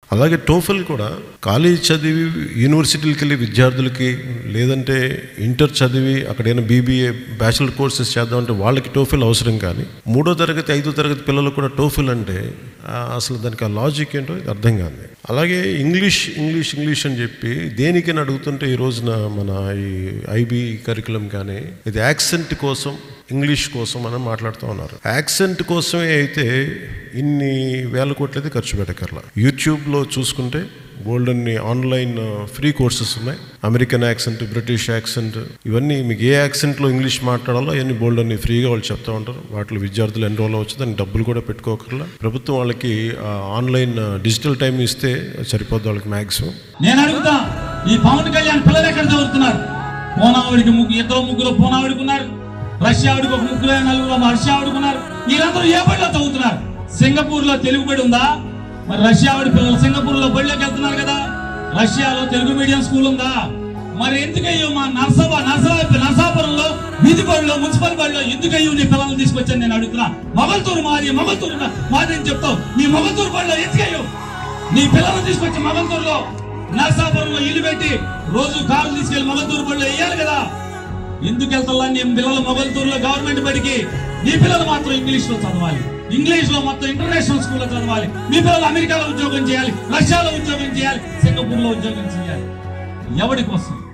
అలాగే టోఫెల్ కూడా కాలేజ్ చదివి యూనివర్సిటీలకి వెళ్ళి విద్యార్థులకి లేదంటే ఇంటర్ చదివి అక్కడైనా బీబీఏ బ్యాచిలర్ కోర్సెస్ చేద్దామంటే వాళ్ళకి టోఫెల్ అవసరం కానీ మూడో తరగతి ఐదో తరగతి పిల్లలకు కూడా టోఫెల్ అంటే ఆ, అసలు దానికి ఆ లాజిక్ ఏంటో ఇది అర్థం కాదు అలాగే ఇంగ్లీష్ ఇంగ్లీష్ ఇంగ్లీష్ అని చెప్పి దేనికని అడుగుతుంటే ఈ రోజున మన ఈ ఐబీ కరికులం కానీ ఇది యాక్సెంట్ కోసం ఇంగ్లీష్ కోసం అని మాట్లాడుతూ ఉన్నారు యాక్సెంట్ కోసమే అయితే ఇన్ని వేల కోట్లు అయితే ఖర్చు పెట్టకర్లా యూట్యూబ్లో చూసుకుంటే బోల్డ్ అన్ని ఆన్లైన్ ఫ్రీ కోర్సెస్ ఉన్నాయి అమెరికన్ యాక్సెంట్ బ్రిటిష్ యాక్సెంట్ ఇవన్నీ మీకు ఏ యాక్సెంట్లో ఇంగ్లీష్ మాట్లాడాలో అవన్నీ బోల్డ్ అన్ని ఫ్రీగా వాళ్ళు చెప్తా ఉంటారు వాటిలో విద్యార్థులు ఎన్రోల్ అవ్వచ్చు దానికి డబ్బులు కూడా పెట్టుకోకర్లా ప్రభుత్వం వాళ్ళకి ఆ, ఆన్లైన్ డిజిటల్ టైం ఇస్తే సరిపోద్ది వాళ్ళకి మ్యాక్సిమం నేను అడుగుతా ఈ పవన్ కళ్యాణ్ పిల్లలు ఎక్కడ చదువుతున్నారు పూనావిడికి ముగ్గురు ఇద్దరు ముగ్గురు పూనావిడికి ఉన్నారు రష్యావిడికి ఒక ముగ్గురు నలుగురు రష్యావిడికి ఉన్నారు వీళ్ళందరూ ఏ బడిలో చదువుతున్నారు సింగపూర్ లో తెలుగు బడి ఉందా మరి రష్యావిడి పిల్లలు సింగపూర్ లో బడిలోకి వెళ్తున్నారు కదా రష్యాలో తెలుగు మీడియం స్కూల్ ఉందా మరి ఎందుకయ్యో మా నర్సబా నర్సా నర్సాపురంలో వీధి బడిలో మున్సిపల్ బడిలో ఎందుకయ్యో నీ పిల్లల్ని తీసుకొచ్చాను నేను అడుగుతున్నా మొగల్తూరు మాది మొగల్తూరు మాది అని చెప్తావు నీ మొగల్తూరు బడిలో ఎందుకయ్యో నీ పిల్లల్ని తీసుకొచ్చి మొగల్తూరులో నర్సాపురంలో ఇల్లు పెట్టి రోజు కారు తీసుకెళ్లి మొగల్తూరు బడిలో వేయాలి కదా ఎందుకు వెళ్తా నీ పిల్లలు మొగల్తూరులో గవర్నమెంట్ బడికి నీ పిల్లలు మాత్రం ఇంగ్లీష్ లో చదవాలి ఇంగ్లీష్ లో మొత్తం ఇంటర్నేషనల్ స్కూల్లో చదవాలి మీ పిల్లలు అమెరికాలో ఉద్యోగం చేయాలి రష్యాలో ఉద్యోగం చేయాలి సింగపూర్ లో ఉద్యోగం చేయాలి ఎవడి కోసం